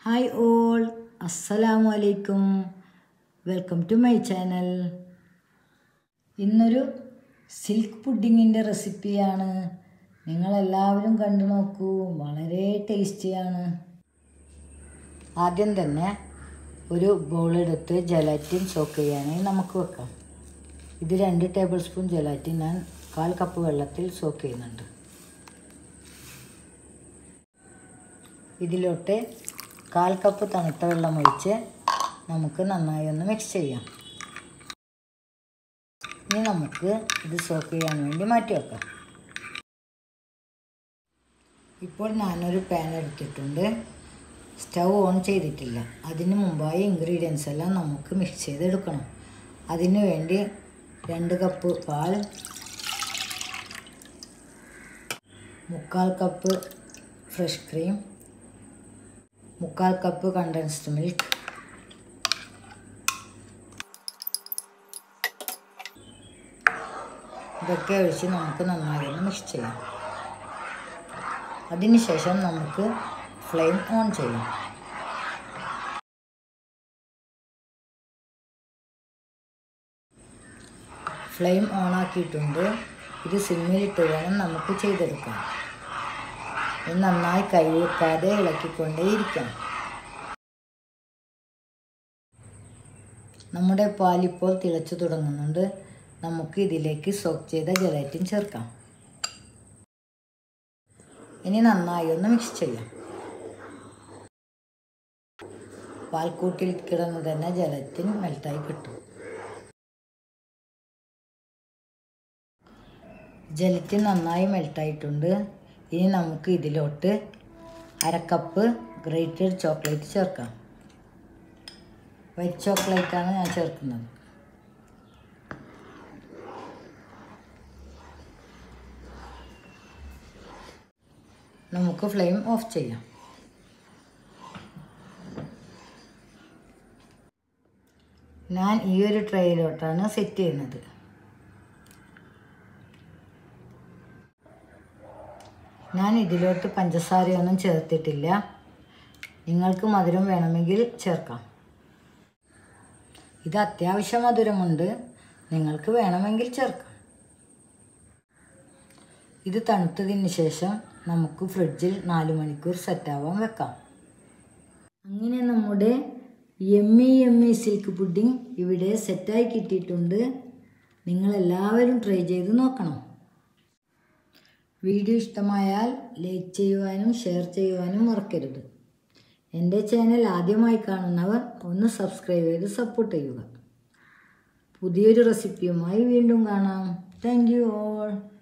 hi all അസ്സലാമു അലൈക്കും welcome to my channel ഇന്നൊരു സിൽക്ക് പുഡിങ്ങിൻ്റെ റെസിപ്പിയാണ് നിങ്ങളെല്ലാവരും കണ്ടു നോക്കൂ വളരെ ടേസ്റ്റിയാണ് ആദ്യം തന്നെ ഒരു ബൗളെടുത്ത് ജലാറ്റിൻ സോക്ക് ചെയ്യാനായി നമുക്ക് വെക്കാം ഇത് രണ്ട് ടേബിൾ സ്പൂൺ ജലാറ്റിൻ ഞാൻ കാൽ കപ്പ് വെള്ളത്തിൽ സോക്ക് ചെയ്യുന്നുണ്ട് ഇതിലോട്ട് കാൽ കപ്പ് തണുത്ത വെള്ളം ഒഴിച്ച് നമുക്ക് നന്നായി ഒന്ന് മിക്സ് ചെയ്യാം ഇനി നമുക്ക് ഇത് സോക്ക് ചെയ്യാൻ വേണ്ടി മാറ്റി വെക്കാം ഇപ്പോൾ ഞാനൊരു പാൻ എടുത്തിട്ടുണ്ട് സ്റ്റൗ ഓൺ ചെയ്തിട്ടില്ല അതിന് മുമ്പായി ഇൻഗ്രീഡിയൻസ് എല്ലാം നമുക്ക് മിക്സ് ചെയ്തെടുക്കണം അതിനു വേണ്ടി രണ്ട് കപ്പ് പാൽ മുക്കാൽ കപ്പ് ഫ്രഷ് ക്രീം മുക്കാൽ കപ്പ് കണ്ടൻസ്ഡ് മിൽക്ക് ഇതൊക്കെ ഒഴിച്ച് നമുക്ക് നന്നായി ഒന്ന് മിക്സ് ചെയ്യാം അതിനുശേഷം നമുക്ക് ഫ്ലെയിം ഓൺ ചെയ്യാം ഫ്ലെയിം ഓൺ ആക്കിയിട്ടുണ്ട് ഇത് സിമ്മിലിട്ട് വേണം നമുക്ക് ചെയ്തെടുക്കാൻ ഇത് നന്നായി കൈവെക്കാതെ ഇളക്കിക്കൊണ്ടേയിരിക്കണം നമ്മുടെ പാലിപ്പോൾ തിളച്ചു തുടങ്ങുന്നുണ്ട് നമുക്ക് ഇതിലേക്ക് സോക്ക് ചെയ്ത ജലാറ്റിൻ ചേർക്കാം ഇനി നന്നായി ഒന്ന് മിക്സ് ചെയ്യാം പാൽക്കൂട്ടിൽ കിടന്ന് തന്നെ ജലത്തിൻ മെൽട്ടായി കിട്ടും ജലത്തിൻ നന്നായി മെൽട്ടായിട്ടുണ്ട് ഇനി നമുക്ക് ഇതിലോട്ട് അരക്കപ്പ് ഗ്രേറ്റഡ് ചോക്ലേറ്റ് ചേർക്കാം വൈറ്റ് ചോക്ലേറ്റാണ് ഞാൻ ചേർക്കുന്നത് നമുക്ക് ഫ്ലെയിം ഓഫ് ചെയ്യാം ഞാൻ ഈ ഒരു ട്രേയിലോട്ടാണ് സെറ്റ് ചെയ്യുന്നത് ഞാൻ ഇതിലോട്ട് പഞ്ചസാരയൊന്നും ചേർത്തിട്ടില്ല നിങ്ങൾക്ക് മധുരം വേണമെങ്കിൽ ചേർക്കാം ഇത് അത്യാവശ്യം മധുരമുണ്ട് നിങ്ങൾക്ക് വേണമെങ്കിൽ ചേർക്കാം ഇത് തണുത്തതിന് ശേഷം നമുക്ക് ഫ്രിഡ്ജിൽ നാല് മണിക്കൂർ സെറ്റാവാൻ വെക്കാം അങ്ങനെ നമ്മുടെ എമ്മി എമ്മി സിൽക്ക് പുഡിംഗ് ഇവിടെ സെറ്റായി കിട്ടിയിട്ടുണ്ട് നിങ്ങളെല്ലാവരും ട്രൈ ചെയ്ത് നോക്കണം വീഡിയോ ഇഷ്ടമായാൽ ലൈക്ക് ചെയ്യുവാനും ഷെയർ ചെയ്യുവാനും മറക്കരുത് എൻ്റെ ചാനൽ ആദ്യമായി കാണുന്നവർ ഒന്ന് സബ്സ്ക്രൈബ് ചെയ്ത് സപ്പോർട്ട് ചെയ്യുക പുതിയൊരു റെസിപ്പിയുമായി വീണ്ടും കാണാം താങ്ക് യു ഓൾ